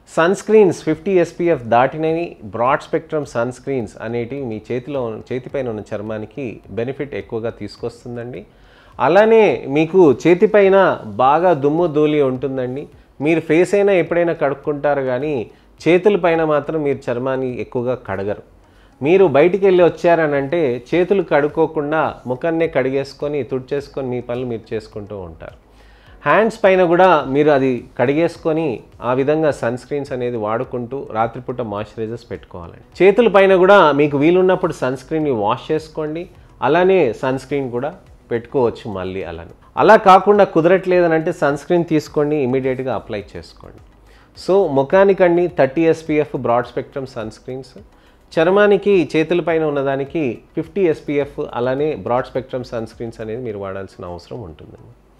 sun sunscreens fifty SPF దాటినవి broad spectrum sunscreens అనేటివి మీ చేతిలో చేతిపైన ఉన్న చర్మానికి బెనిఫిట్ ఎక్కువగా తీసుకొస్తుందండి అలానే మీకు చేతిపైన బాగా దుమ్ము ధూళి ఉంటుందండి మీరు ఫేస్ అయినా ఎప్పుడైనా కడుక్కుంటారు కానీ చేతుల పైన మాత్రం మీరు చర్మాన్ని ఎక్కువగా కడగరు మీరు బయటికి వెళ్ళి వచ్చారనంటే చేతులు కడుక్కోకుండా ముఖాన్నే కడిగేసుకొని తుడిచేసుకొని మీ పనులు మీరు చేసుకుంటూ ఉంటారు హ్యాండ్స్ పైన కూడా మీరు అది కడిగేసుకొని ఆ విధంగా సన్ స్క్రీన్స్ అనేది వాడుకుంటూ రాత్రిపూట మాయిశ్చరైజర్స్ పెట్టుకోవాలండి చేతుల పైన కూడా మీకు వీలున్నప్పుడు సన్ స్క్రీన్ని వాష్ చేసుకోండి అలానే సన్ స్క్రీన్ కూడా పెట్టుకోవచ్చు మళ్ళీ అలానే అలా కాకుండా కుదరట్లేదనంటే సన్ స్క్రీన్ తీసుకోండి ఇమీడియట్గా అప్లై చేసుకోండి సో ముఖానికండి thirty SPF broad spectrum sunscreens చర్మానికి చేతుల పైన ఉన్నదానికి ఫిఫ్టీ ఎస్పీఎఫ్ అలానే బ్రాడ్ స్పెక్ట్రమ్ సన్ స్క్రీన్స్ అనేది మీరు వాడాల్సిన అవసరం ఉంటుందండి